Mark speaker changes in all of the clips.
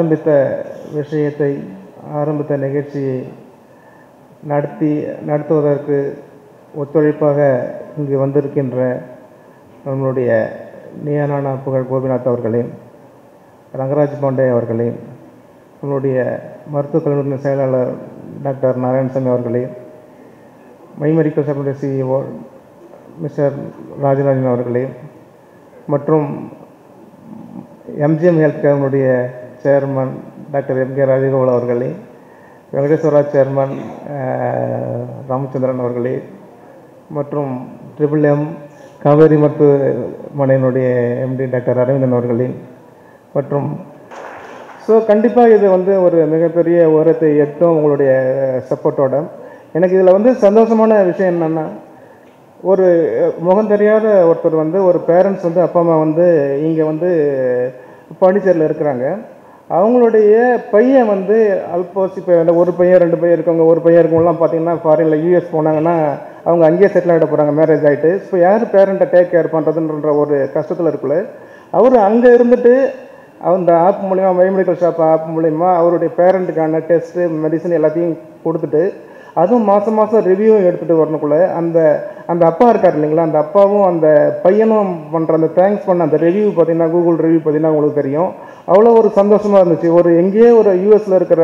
Speaker 1: ஆரம்பித்த விஷயத்தை ஆரம்பித்த நிகழ்ச்சியை நடத்தி நடத்துவதற்கு ஒத்துழைப்பாக இங்கு வந்திருக்கின்ற நம்மளுடைய நியானானா புகழ் கோபிநாத் அவர்களையும் ரங்கராஜ் பாண்டே அவர்களையும் நம்மளுடைய மருத்துவக் கல்லூரியின் செயலாளர் டாக்டர் நாராயணசாமி அவர்களையும் மை மெடிக்கல் ஷாப்பினுடைய சிஇஓ மிஸ்டர் ராஜராஜன் அவர்களையும் மற்றும் எம்ஜிஎம் ஹெல்த் கேருடைய chairman doctor M K Rajagopal அவர்களே வெங்கடேஸ்வரா சேர்மன் அஹ், ராமச்சந்திரன் அவர்களே மற்றும் ட்ரிபிள் எம் காவேரி மருத்துவமனையினுடைய எம்டி டாக்டர் அரவிந்தன் அவர்களே மற்றும் ஸோ கண்டிப்பாக இது வந்து ஒரு மிகப்பெரிய உயரத்தை எட்டும் உங்களுடைய சப்போர்ட்டோட எனக்கு இதில் வந்து சந்தோஷமான விஷயம் என்னென்னா ஒரு முகம் தெரியாத ஒருத்தர் வந்து ஒரு பேரண்ட்ஸ் வந்து அப்பா அம்மா வந்து இங்கே வந்து பாண்டிச்சேரியில் இருக்கிறாங்க அவங்களுடைய பையன் வந்து அல்போஸ் இப்போ இந்த ஒரு பையன் ரெண்டு பையன் இருக்கவங்க ஒரு பையன் இருக்கவங்கலாம் பார்த்தீங்கன்னா ஃபாரினில் யூஎஸ் போனாங்கன்னா அவங்க அங்கேயே செட்டில் ஆகிட போகிறாங்க மேரேஜ் ஆகிட்டு ஸோ யார் பேரண்ட்டை டேக் கேர் பண்ணுறதுன்ற ஒரு கஷ்டத்தில் இருக்குல்ல அவர் அங்கே இருந்துட்டு அந்த ஆப் மூலிமா மெடிக்கல் ஷாப் ஆப் மூலிமா அவருடைய பேரண்ட்டுக்கான டெஸ்ட்டு மெடிசன் எல்லாத்தையும் கொடுத்துட்டு அதுவும் மாதம் மாதம் ரிவ்யூ எடுத்துகிட்டு வரணுக்குள்ள அந்த அந்த அப்பா இருக்கார் இல்லைங்களா அந்த அப்பாவும் அந்த பையனும் பண்ணுற அந்த தேங்க்ஸ் பண்ண அந்த ரிவ்யூ பார்த்தீங்கன்னா கூகுள் ரிவ்யூ பார்த்தீங்கன்னா உங்களுக்கு தெரியும் அவ்வளோ ஒரு சந்தோஷமாக இருந்துச்சு ஒரு எங்கேயோ ஒரு யூஎஸில் இருக்கிற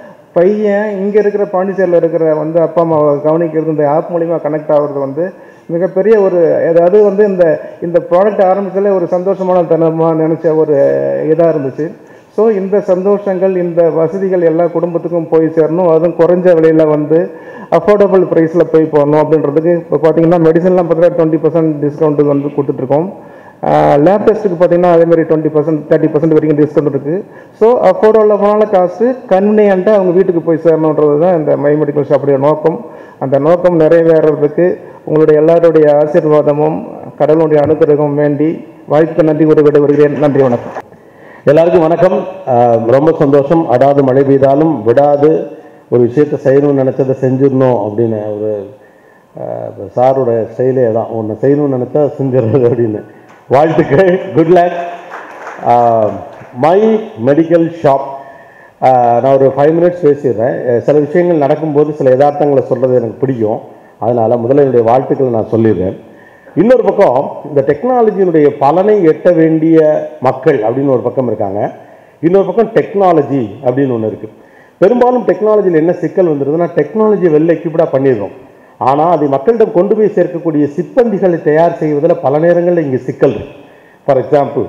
Speaker 1: பையன் இங்கே இருக்கிற பாண்டிச்சேரியில் இருக்கிற வந்து அப்பா அம்மாவை கவனிக்கிறது இந்த ஆப் மூலிமா கனெக்ட் ஆகுறது வந்து மிகப்பெரிய ஒரு அதாவது வந்து இந்த இந்த ப்ராடக்ட் ஆரம்பிச்சதுல ஒரு சந்தோஷமான தனமாக நினச்ச ஒரு இதாக இருந்துச்சு ஸோ இந்த சந்தோஷங்கள் இந்த வசதிகள் எல்லா குடும்பத்துக்கும் போய் சேரணும் அதுவும் குறைஞ்ச விலையில் வந்து அஃபோர்டபுள் ப்ரைஸில் போய் போகணும் அப்படின்றதுக்கு இப்போ பார்த்தீங்கன்னா மெடிசன்லாம் பார்த்தீங்கன்னா டுவெண்ட்டி பர்சன்ட் டிஸ்கவுண்ட் வந்து கொடுத்துட்ருக்கோம் லேப் டெஸ்ட்டுக்கு பார்த்தீங்கன்னா அதேமாதிரி டுவெண்ட்டி பர்சன்ட் தேர்ட்டி பர்சன்ட் வரைக்கும் டிஸ்கவுண்ட் இருக்குது ஸோ அஃபோர்டபுளான காசு கன்வீனியண்ட்டாக அவங்க வீட்டுக்கு போய் சேரணுன்றது தான் இந்த மை மெடிக்கல் ஷாப்புடைய நோக்கம் அந்த நோக்கம் நிறைவேறதுக்கு உங்களுடைய எல்லாருடைய ஆசீர்வாதமும் கடவுளுடைய அனுகிரகமும் வேண்டி வாய்ப்புக்கு நன்றி கூற விடைபெறுகிறேன் நன்றி வணக்கம்
Speaker 2: எல்லாருக்கும் வணக்கம் ஆஹ் ரொம்ப சந்தோஷம் அடாது மழை பெய்தாலும் விடாது ஒரு விஷயத்தை செய்யணும்னு நினச்சதை செஞ்சிடணும் அப்படின்னு ஒரு ஆஹ் சாரோட ஸ்டைலே தான் ஒன்று செய்யணும்னு நினச்சா செஞ்சிடுறது அப்படின்னு வாழ்த்துக்கள் good luck my medical shop நான் ஒரு ஃபைவ் மினிட்ஸ் பேசிடுறேன் அஹ் சில விஷயங்கள் நடக்கும்போது சில யதார்த்தங்களை சொல்கிறது எனக்கு பிடிக்கும் அதனால் முதல்ல என்னுடைய வாழ்த்துக்களை நான் சொல்லிடுறேன் இன்னொரு பக்கம் இந்த டெக்னாலஜியினுடைய பலனை எட்ட வேண்டிய மக்கள் அப்படின்னு ஒரு பக்கம் இருக்காங்க இன்னொரு பக்கம் டெக்னாலஜி அப்படின்னு ஒன்று இருக்குது பெரும்பாலும் டெக்னாலஜியில் என்ன சிக்கல் வந்துடுதுன்னா டெக்னாலஜி வெளில எக்யூப்டாக பண்ணிடுறோம் ஆனால் அதை மக்களிடம் கொண்டு போய் சேர்க்கக்கூடிய சிப்பந்திகளை தயார் செய்வதில் பல நேரங்களில் இங்கே சிக்கல் இருக்கு ஃபார் எக்ஸாம்பிள்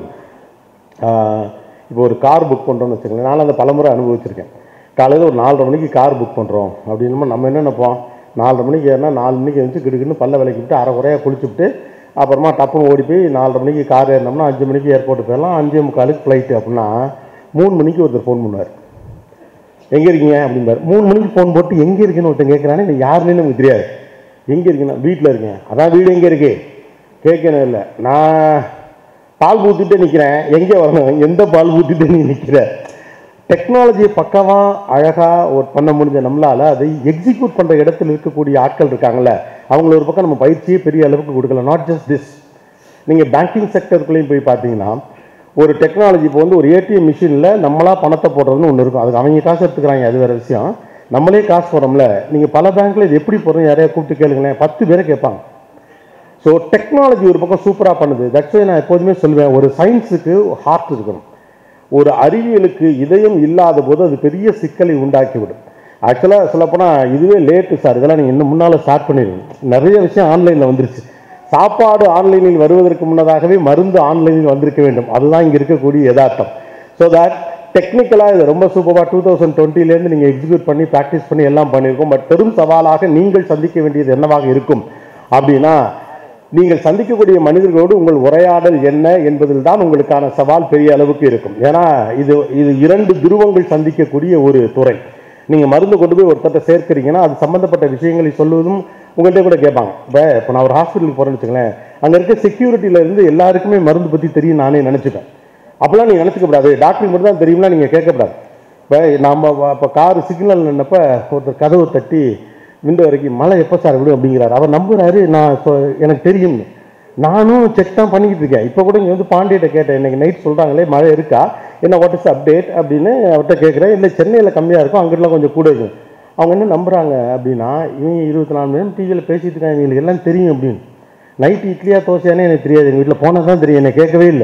Speaker 2: இப்போ ஒரு கார் புக் பண்ணுறோம்னு வச்சுக்கோங்களேன் நான் அந்த பலமுறை அனுபவிச்சிருக்கேன் காலையில் ஒரு நாலரை மணிக்கு கார் புக் பண்ணுறோம் அப்படின்னா நம்ம என்ன நினைப்போம் நாலரை மணிக்கு ஏறினா நாலு மணிக்கு எழுந்து கிடுக்குன்னு பல்ல விலைக்கு விட்டு அரை குறையாக குளிச்சுட்டு அப்புறமா டப்புன்னு ஓடி போய் நாலரை மணிக்கு கார் ஏறினோம்னா அஞ்சு மணிக்கு ஏர்போர்ட்டு போயிடலாம் அஞ்சே முக்காலுக்கு ஃப்ளைட்டு அப்படின்னா மூணு மணிக்கு ஒருத்தர் ஃபோன் பண்ணுவார் எங்கே இருக்கீங்க அப்படிம்பாரு மூணு மணிக்கு ஃபோன் போட்டு எங்கே இருக்குன்னு ஒருத்தன் கேட்குறானே நீ யாருன்னு நமக்கு தெரியாது எங்கே இருக்கீங்கன்னா வீட்டில் இருக்கேன் அதான் வீடு எங்கே இருக்கு கேட்கணும் இல்லை நான் பால் ஊற்றிட்டு நிற்கிறேன் எங்கே வரணும் எந்த பால் ஊற்றிட்டு நீ நிற்கிற டெக்னாலஜியை பக்கமாக அழகாக ஒரு பண்ண முடிஞ்ச நம்மளால் அதை எக்ஸிக்யூட் பண்ணுற இடத்துல இருக்கக்கூடிய ஆட்கள் இருக்காங்கல்ல அவங்கள ஒரு பக்கம் நம்ம பயிற்சியே பெரிய அளவுக்கு கொடுக்கல நாட் ஜஸ்ட் திஸ் நீங்கள் பேங்கிங் செக்டருக்குள்ளேயும் போய் பார்த்தீங்கன்னா ஒரு டெக்னாலஜி இப்போ வந்து ஒரு ஏடிஎம் மிஷினில் நம்மளா பணத்தை போடுறதுன்னு ஒன்று இருக்கும் அதுக்கு அவங்க காசு எடுத்துக்கிறாங்க அது வேறு விஷயம் நம்மளே காசு போடுறோம்ல நீங்கள் பல பேங்க்கில் இது எப்படி போடுறோம் யாரையா கூப்பிட்டு கேளுங்களேன் பத்து பேரை கேட்பாங்க ஸோ டெக்னாலஜி ஒரு பக்கம் சூப்பராக பண்ணுது தட்ஸ் வை நான் எப்போதுமே சொல்லுவேன் ஒரு சயின்ஸுக்கு ஹார்ட் இருக்கணும் ஒரு அறிவியலுக்கு இதயம் இல்லாத போது அது பெரிய சிக்கலை உண்டாக்கிவிடும் ஆக்சுவலாக சொல்லப்போனால் இதுவே லேட்டு சார் இதெல்லாம் நீங்கள் இன்னும் முன்னால் ஸ்டார்ட் பண்ணிடுங்க நிறைய விஷயம் ஆன்லைனில் வந்துருச்சு சாப்பாடு ஆன்லைனில் வருவதற்கு முன்னதாகவே மருந்து ஆன்லைனில் வந்திருக்க வேண்டும் அதுதான் இங்கே இருக்கக்கூடிய யதார்த்தம் ஸோ தட் டெக்னிக்கலாக இது ரொம்ப சூப்பராக டூ தௌசண்ட் டுவெண்ட்டிலேருந்து நீங்கள் எக்ஸிக்யூட் பண்ணி ப்ராக்டிஸ் பண்ணி எல்லாம் பண்ணியிருக்கோம் பட் பெரும் சவாலாக நீங்கள் சந்திக்க வேண்டியது என்னவாக இருக்கும் அப்படின்னா நீங்கள் சந்திக்கக்கூடிய மனிதர்களோடு உங்கள் உரையாடல் என்ன என்பதில் தான் உங்களுக்கான சவால் பெரிய அளவுக்கு இருக்கும் ஏன்னா இது இது இரண்டு துருவங்கள் சந்திக்கக்கூடிய ஒரு துறை நீங்கள் மருந்து கொண்டு போய் ஒருத்தட்ட சேர்க்கிறீங்கன்னா அது சம்மந்தப்பட்ட விஷயங்களை சொல்வதும் உங்கள்கிட்ட கூட கேட்பாங்க இப்போ இப்போ நான் ஒரு ஹாஸ்பிட்டலுக்கு போகிறேன்னு வச்சுங்களேன் அங்கே இருக்க செக்யூரிட்டியில இருந்து எல்லாருக்குமே மருந்து பற்றி தெரியும் நானே நினச்சிப்பேன் அப்போல்லாம் நீங்கள் நினச்சிக்க கூடாது டாக்டருக்கு மட்டும் தான் தெரியும்னா நீங்கள் கேட்கக்கூடாது இப்போ நம்ம இப்போ கார் சிக்னல் நின்னப்ப ஒருத்தர் கதவு தட்டி விண்டோ வரைக்கும் மழை எப்போ சார் விடும் அப்படிங்கிறார் அவர் நம்புறாரு நான் இப்போ எனக்கு தெரியும்னு நானும் செக் தான் பண்ணிக்கிட்டு இருக்கேன் இப்போ கூட இங்கே வந்து பாண்டியிட்ட கேட்டேன் இன்னைக்கு நைட் சொல்கிறாங்களே மழை இருக்கா என்ன வாட் இஸ் அப்டேட் அப்படின்னு அவர்கிட்ட கேட்குறேன் இல்லை சென்னையில் கம்மியாக இருக்கும் அங்கிட்டலாம் கொஞ்சம் கூட இருக்கும் அவங்க என்ன நம்புறாங்க அப்படின்னா இவங்க இருபத்தி நாலு மணி நேரம் டிவியில் பேசிட்டு இருக்காங்க இவங்களுக்கு எல்லாம் தெரியும் அப்படின்னு நைட் இட்லியா தோசையானே எனக்கு தெரியாது எங்கள் வீட்டில் போனால் தான் தெரியும் எனக்கு கேட்கவே இல்லை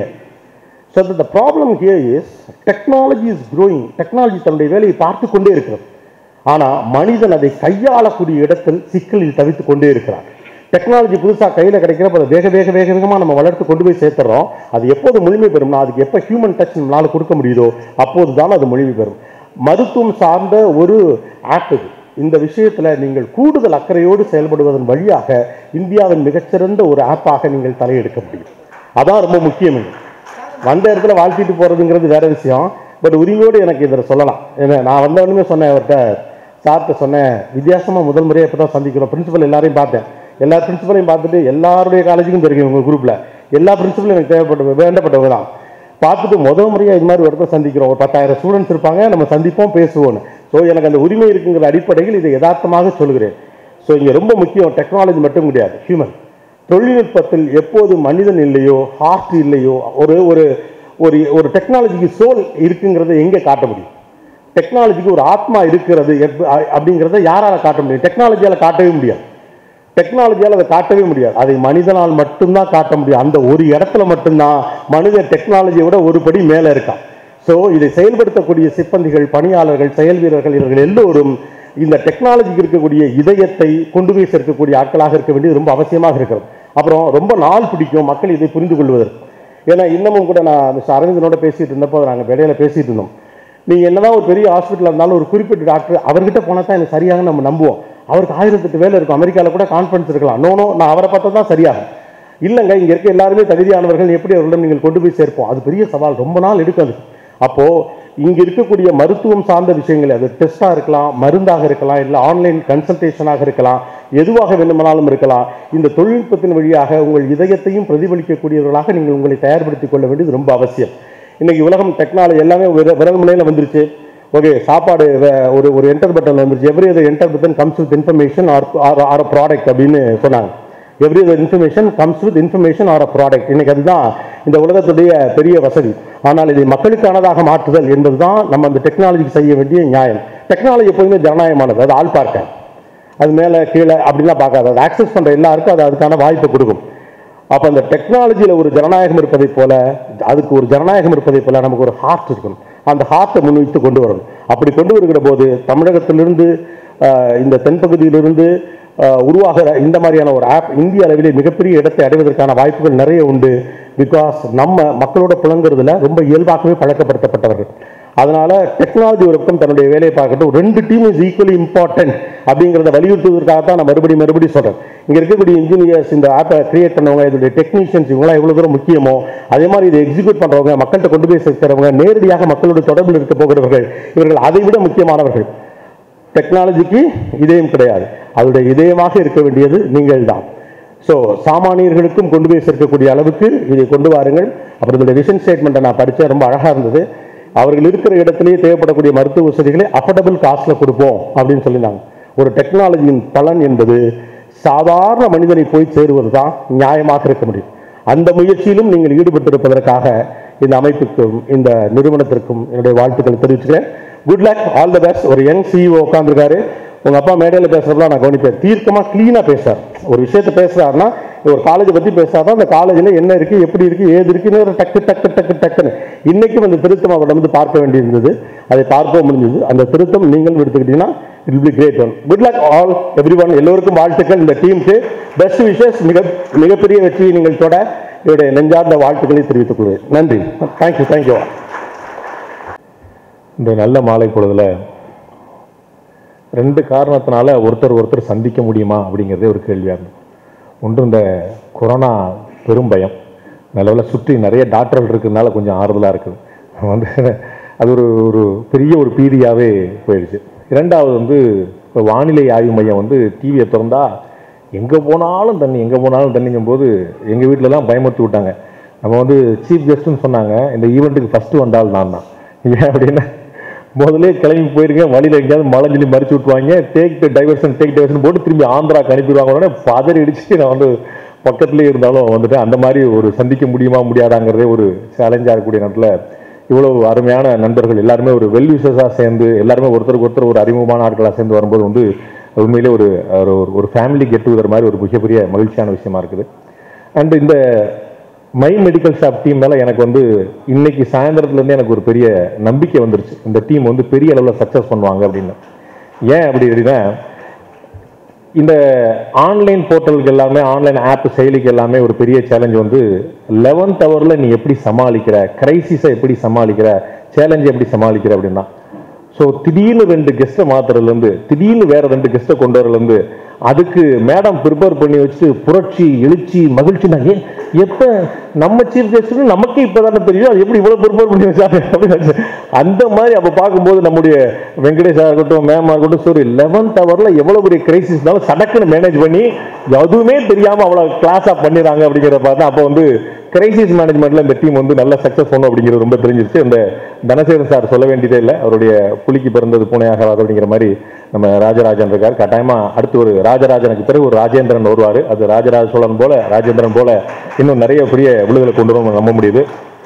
Speaker 2: so the problem here is technology is growing technology தன்னுடைய வேலையை பார்த்து கொண்டே இருக்கிறது ஆனால் மனிதன் அதை கையாளக்கூடிய இடத்தில் சிக்கலில் தவித்து கொண்டே இருக்கிறான் டெக்னாலஜி புதுசாக கையில் கிடைக்கிறப்ப அதை வேக வேக வேக வேகமாக நம்ம வளர்த்து கொண்டு போய் சேர்த்துறோம் அது எப்போது முழுமை பெறும்னா அதுக்கு எப்போ ஹியூமன் டச் நம்மளால் கொடுக்க முடியுதோ அப்போது தான் அது முழுமை பெறும் மருத்துவம் சார்ந்த ஒரு ஆப் இது இந்த விஷயத்தில் நீங்கள் கூடுதல் அக்கறையோடு செயல்படுவதன் வழியாக இந்தியாவின் மிகச்சிறந்த ஒரு ஆப்பாக நீங்கள் தலையெடுக்க முடியும் அதான் ரொம்ப முக்கியம் இங்க. வந்த இடத்துல வாழ்த்திட்டு போகிறதுங்கிறது வேற விஷயம் பட் உரிமையோடு எனக்கு இதில் சொல்லலாம் ஏன்னா நான் வந்த உடனே சொன்னேன் அவர்கிட்ட சார்கிட்ட சொன்னேன் வித்தியாசமாக முதல் முறையாக இப்போ தான் சந்திக்கிறோம் பிரின்சிபல் எல்லாரையும் பார்த்தேன் எல்லா பிரின்சிபலையும் பார்த்துட்டு எல்லாருடைய காலேஜுக்கும் போயிருக்கேன் உங்கள் குரூப்பில் எல்லா பிரின்சிபலும் எனக்கு தேவைப்பட்ட வேண்டப்பட்டவங்க தான் பார்த்துட்டு முதல் முறையாக இது மாதிரி ஒரு இடத்துல சந்திக்கிறோம் ஒரு பத்தாயிரம் ஸ்டூடெண்ட்ஸ் இருப்பாங்க நம்ம சந்திப்போம் பேசுவோம்னு ஸோ எனக்கு அந்த உரிமை இருக்குங்கிற அடிப்படையில் இதை யதார்த்தமாக சொல்கிறேன் ஸோ இங்கே ரொம்ப முக்கியம் டெக்னாலஜி மட்டும் கிடையாது ஹியூமன் தொழில்நுட்பத்தில் எப்போது மனிதன் இல்லையோ ஹார்ட் இல்லையோ ஒரு ஒரு ஒரு ஒரு டெக்னாலஜிக்கு சோல் இருக்குங்கிறத எங்கே காட்ட முடியும் டெக்னாலஜிக்கு ஒரு ஆத்மா இருக்கிறது எப்ப- அ- அப்படிங்கிறத யாரால காட்ட முடியும் டெக்னாலஜியால காட்டவே முடியாது டெக்னாலஜியால் அதை காட்டவே முடியாது அதை மனிதனால் மட்டும்தான் காட்ட முடியும் அந்த ஒரு இடத்துல மட்டும்தான் மனிதன் டெக்னாலஜியை விட ஒரு படி மேலே இருக்கான் ஸோ இதை செயல்படுத்தக்கூடிய சிப்பந்திகள் பணியாளர்கள் செயல் வீரர்கள் இவர்கள் எல்லோரும் இந்த டெக்னாலஜிக்கு இருக்கக்கூடிய இதயத்தை கொண்டு போய் சேர்க்கக்கூடிய ஆட்களாக இருக்க வேண்டியது ரொம்ப அவசியமாக இருக்கிறது அப்புறம் ரொம்ப நாள் பிடிக்கும் மக்கள் இதை புரிந்து கொள்வதற்கு ஏன்னா இன்னமும் கூட நான் மிஸ்டர் அரவிந்தனோட பேசிட்டு இருந்தப்போ நாங்கள் இடையில பேசிட்டு இருந்தோம் நீங்கள் என்னதான் ஒரு பெரிய ஹாஸ்பிட்டல் இருந்தாலும் ஒரு குறிப்பிட்ட டாக்டர் அவர்கிட்ட போனால் தான் எனக்கு சரியாக நம்ம நம்புவோம் அவருக்கு ஆயிரத்தெட்டு வேலை இருக்கும் அமெரிக்காவில் கூட கான்ஃபரன்ஸ் இருக்கலாம் நோ நோ நான் அவரை பார்த்தா தான் சரியாகும் இல்லைங்க இங்கே இருக்க எல்லாருமே தகுதியானவர்கள் எப்படி அவர்களிடம் நீங்கள் கொண்டு போய் சேர்ப்போம் அது பெரிய சவால் ரொம்ப நாள் எடுக்கும் அது அப்போது இங்கே இருக்கக்கூடிய மருத்துவம் சார்ந்த விஷயங்கள் அது டெஸ்ட்டாக இருக்கலாம் மருந்தாக இருக்கலாம் இல்லை ஆன்லைன் கன்சல்டேஷனாக இருக்கலாம் எதுவாக வேண்டுமானாலும் இருக்கலாம் இந்த தொழில்நுட்பத்தின் வழியாக உங்கள் இதயத்தையும் பிரதிபலிக்கக்கூடியவர்களாக நீங்கள் உங்களை தயார்படுத்திக் கொள்ள வேண்டியது ரொம்ப அவசியம் இன்னைக்கு உலகம் டெக்னாலஜி எல்லாமே விர- விரல் முனையில் வந்துருச்சு ஓகே சாப்பாடு வே- ஒரு ஒரு என்டர் பட்டன் வந்துருச்சு every other enter button comes with information or or product அப்படின்னு சொன்னாங்க every other information comes with information or product இன்னைக்கு அதுதான் இந்த உலகத்துடைய பெரிய வசதி ஆனால் இதை மக்களுக்கானதாக மாற்றுதல் என்பதுதான் நம்ம அந்த டெக்னாலஜிக்கு செய்ய வேண்டிய நியாயம் டெக்னாலஜி எப்போதுமே ஜனநாயகமானது அது ஆள் பார்க்க அது மேலே கீழே அப்படிலாம் பார்க்காது அது ஆக்சஸ் பண்ணுற எல்லாருக்கும் அது அதுக்கான வாய்ப்பை கொடுக்கும் அப்போ அந்த டெக்னாலஜியில் ஒரு ஜனநாயகம் இருப்பதைப் போல அதுக்கு ஒரு ஜனநாயகம் இருப்பதைப் போல நமக்கு ஒரு ஹார்ட் இருக்கணும் அந்த ஹார்ட்டை முன்வைத்து கொண்டு வரணும் அப்படி கொண்டு வருகிற போது தமிழகத்திலிருந்து ஆஹ், இந்த தென்பகுதியிலிருந்து ஆஹ், உருவாகிற இந்த மாதிரியான ஒரு ஆப் இந்திய அளவிலே மிகப்பெரிய இடத்தை அடைவதற்கான வாய்ப்புகள் நிறைய உண்டு பிகாஸ் நம்ம மக்களோட புலங்குறதுல ரொம்ப இயல்பாகவே பழக்கப்படுத்தப்பட்டவர்கள் அதனால டெக்னாலஜி ஒரு பக்கம் தன்னுடைய வேலையை பார்க்கட்டும் ரெண்டு டீம் இஸ் ஈக்குவலி இம்பார்ட்டன்ட் அப்படிங்கிறத வலியுறுத்துவதற்காக தான் நான் மறுபடியும் மறுபடியும் சொல்றேன் இங்க இருக்கக்கூடிய இன்ஜினியர்ஸ் இந்த ஆப்பை கிரியேட் பண்ணவங்க இதோடைய டெக்னீஷியன்ஸ் இவங்களாம் எவ்வளவு தூரம் முக்கியமோ அதே மாதிரி இதை எக்ஸிக்யூட் பண்றவங்க மக்கள்கிட்ட கொண்டு போய் சேர்க்கிறவங்க நேரடியாக மக்களோட தொடர்பில் இருக்க போகிறவர்கள் இவர்கள் அதை விட முக்கியமானவர்கள் டெக்னாலஜிக்கு இதயம் கிடையாது அதோடைய இதயமாக இருக்க வேண்டியது நீங்கள் தான் ஸோ சாமானியர்களுக்கும் கொண்டு போய் சேர்க்கக்கூடிய அளவுக்கு இதை கொண்டு வாருங்கள் அப்புறம் இதோட விஷன் ஸ்டேட்மெண்ட்டை நான் படித்தேன் ரொம்ப அழகாக இருந்தது அவர்கள் இருக்கிற இடத்திலேயே தேவைப்படக்கூடிய மருத்துவ வசதிகளை அஃபோர்டபுள் காஸ்ட்டில் கொடுப்போம் அப்படின்னு சொல்லியிருந்தாங்க ஒரு டெக்னாலஜியின் பலன் என்பது சாதாரண மனிதனை போய் சேருவது தான் நியாயமாக இருக்க முடியும் அந்த முயற்சியிலும் நீங்கள் ஈடுபட்டிருப்பதற்காக இந்த அமைப்புக்கும் இந்த நிறுவனத்திற்கும் என்னுடைய வாழ்த்துக்களை தெரிவிச்சுக்கிறேன் good luck all the best ஒரு யங் சிஇஓ உட்காந்துருக்காரு உங்க அப்பா மேடையில் பேசுறதுலாம் நான் கவனிப்பேன் தீர்க்கமா கிளீனா பேசுறார் ஒரு விஷயத்த பேசுறாருன்னா ஒரு காலேஜை பத்தி பேசுறாருன்னா அந்த காலேஜில் என்ன இருக்கு எப்படி இருக்கு ஏது இருக்குன்னு ஒரு டக்கு டக்கு டக்கு டக்குன்னு இன்னைக்கும் அந்த திருத்தம் அவரிடம் வந்து பார்க்க வேண்டியிருந்தது அதை பார்க்கவும் முடிஞ்சது அந்த திருத்தம் நீங்களும் எடுத்துக்கிட்டீங்கன்னா it be great one good luck all everyone எல்லோருக்கும் வாழ்த்துக்கள் இந்த டீமுக்கு பெஸ்ட் விஷஸ் மிக மிகப்பெரிய வெற்றியை நீங்கள் தொட என்னுடைய நெஞ்சார்ந்த வாழ்த்துக்களை தெரிவித்துக் கொள்வேன் நன்றி தேங்க்யூ தேங்க்யூ
Speaker 3: இந்த நல்ல மாலை பொழுதுல ரெண்டு காரணத்தினால ஒருத்தர் ஒருத்தர் சந்திக்க முடியுமா அப்படிங்கிறதே ஒரு கேள்வியாக இருந்தது ஒன்று இந்த கொரோனா பெரும் பயம் நல்லவேளை சுற்றி நிறைய டாக்டர்கள் இருக்கிறதுனால கொஞ்சம் ஆறுதலாக இருக்குது வந்து அது ஒரு ஒரு பெரிய ஒரு பீதியாகவே போயிடுச்சு இரண்டாவது வந்து இப்போ வானிலை ஆய்வு மையம் வந்து டிவியை திறந்தா எங்கே போனாலும் தண்ணி எங்கே போனாலும் தண்ணிங்கும் போது எங்கள் வீட்டிலலாம் பயமுறுத்தி விட்டாங்க நம்ம வந்து சீஃப் கெஸ்ட்னு சொன்னாங்க இந்த ஈவெண்ட்டுக்கு ஃபஸ்ட்டு வந்தால் நான் தான் ஏன் அப்படின்னா முதல்ல கிளம்பி போயிருக்கேன் வழியில் எங்கேயாவது மழை சொல்லி மறிச்சு விட்டுருவாங்க டேக் டைவர்ஷன் டேக் டைவர்ஷன் போட்டு திரும்பி ஆந்திராக்கு அனுப்பிடுவாங்க உடனே பதறி அடிச்சு நான் வந்து பக்கத்துலேயே இருந்தாலும் வந்துட்டு அந்த மாதிரி ஒரு சந்திக்க முடியுமா முடியாதாங்கிறதே ஒரு சேலஞ்சாக இருக்கக்கூடிய நேரத்தில் இவ்வளவு அருமையான நண்பர்கள் எல்லாருமே ஒரு வெல் விஷஸாக சேர்ந்து எல்லாருமே ஒருத்தருக்கு ஒருத்தர் ஒரு அறிமுகமான ஆட்களாக சேர்ந்து வரும்போது வந்து உண்மையிலே ஒரு ஒரு- ஒரு ஃபேமிலி கெட் டுகெதர் மாதிரி ஒரு மிகப்பெரிய மகிழ்ச்சியான விஷயமா இருக்குது அண்ட் இந்த மை மெடிக்கல் ஷாப் டீம் மேலே எனக்கு வந்து இன்னைக்கு சாயந்தரத்துலேருந்து எனக்கு ஒரு பெரிய நம்பிக்கை வந்துருச்சு இந்த டீம் வந்து பெரிய அளவில் சக்ஸஸ் பண்ணுவாங்க அப்படின்னு ஏன் அப்படி அப்படின்னா இந்த ஆன்லைன் போர்ட்டலுக்கு எல்லாமே ஆன்லைன் ஆப் செயலிக்கு எல்லாமே ஒரு பெரிய சேலஞ்ச் வந்து லெவன்த் ஹவரில் நீ எப்படி சமாளிக்கிற கிரைசிஸை எப்படி சமாளிக்கிற சேலஞ்சை எப்படி சமாளிக்கிற அப்படின்னா ஸோ திடீர்னு ரெண்டு கெஸ்ட்டை மாத்துறதுலேருந்து திடீர்னு வேற ரெண்டு கெஸ்ட்டை கொண்டு வரலேருந்து அதுக்கு மேடம் ப்ரிப்பேர் பண்ணி வச்சு புரட்சி எழுச்சி மகிழ்ச்சினா ஏன் எப்போ நம்ம சீஃப் கெஸ்ட்னு நமக்கே இப்போ தானே தெரியும் அது எப்படி இவ்வளோ ப்ரிப்பேர் பண்ணி வச்சாங்க அப்படின்னு நினைச்சேன். அந்த மாதிரி அப்போ பார்க்கும்போது நம்முடைய வெங்கடேஷா இருக்கட்டும் மேமா இருக்கட்டும் சரி லெவன்த் ஹவரில் எவ்வளோ பெரிய கிரைசிஸ்னாலும் சடக்குன்னு மேனேஜ் பண்ணி எதுவுமே தெரியாமல் அவ்வளோ கிளாஸாக பண்ணிடுறாங்க அப்படிங்கிறத பார்த்தா அப்போ வந்து கிரைசிஸ் மேனேஜ்மெண்ட்ல இந்த டீம் வந்து நல்ல சக்ஸஸ் பண்ணும் அப்படிங்கிறது ரொம்ப தெரிஞ்சிருச்சு இந்த தனசேகரன் சார் சொல்ல வேண்டியதே இல்லை அவருடைய புலிக்கு பிறந்தது பூனையாகாது அப்படிங்கிற மாதிரி நம்ம ராஜராஜன் இருக்கார் கட்டாயமா அடுத்து ஒரு ராஜராஜனுக்கு பிறகு ஒரு ராஜேந்திரன் வருவார் அது ராஜராஜ சோழன் போல ராஜேந்திரன் போல இன்னும் நிறைய பெரிய விழுதலை கொண்டு வரும் நம்ப முடியுது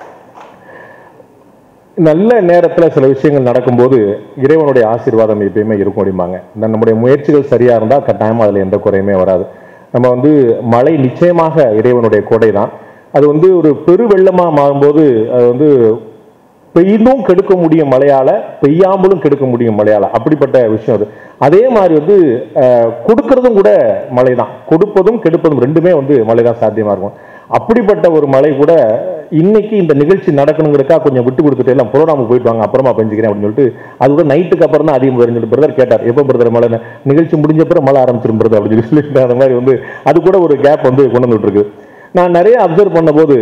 Speaker 3: நல்ல நேரத்தில் சில விஷயங்கள் நடக்கும்போது இறைவனுடைய ஆசீர்வாதம் எப்பயுமே இருக்கும் அப்படிம்பாங்க இந்த நம்முடைய முயற்சிகள் சரியா இருந்தால் கட்டாயமா அதில் எந்த குறையுமே வராது நம்ம வந்து மழை நிச்சயமாக இறைவனுடைய கொடை தான் அது வந்து ஒரு பெரு வெள்ளமா மாறும்போது அது வந்து பெய்தும் கெடுக்க முடியும் மழையால பெய்யாமலும் கெடுக்க முடியும் மழையால அப்படிப்பட்ட விஷயம் அது அதே மாதிரி வந்து அஹ், கொடுக்கறதும் கூட மழை தான் கொடுப்பதும் கெடுப்பதும் ரெண்டுமே வந்து மழை தான் சாத்தியமா இருக்கும் அப்படிப்பட்ட ஒரு மழை கூட இன்னைக்கு இந்த நிகழ்ச்சி நடக்கணுங்கிறக்கா கொஞ்சம் விட்டு கொடுத்துட்டு எல்லாம் புரோகிராம் போயிட்டு வாங்க அப்புறமா பெஞ்சுக்கிறேன் அப்படின்னு சொல்லிட்டு அது கூட நைட்டுக்கு அப்புறம் தான் அதிகம் வரும்னு சொல்லி பிரதர் கேட்டார் எப்போ பிரதர் மழை நிகழ்ச்சி முடிஞ்ச அப்புறம் மழை ஆரம்பிச்சிரும் பிரதர் அப்படின்னு சொல்லி சொல்லிட்டு அந்த மாதிரி வந்து அது கூட ஒரு கேப் வந்து கொண்டு வந்துட்டு இருக்கு நான் நிறைய அப்சர்வ் பண்ணும்போது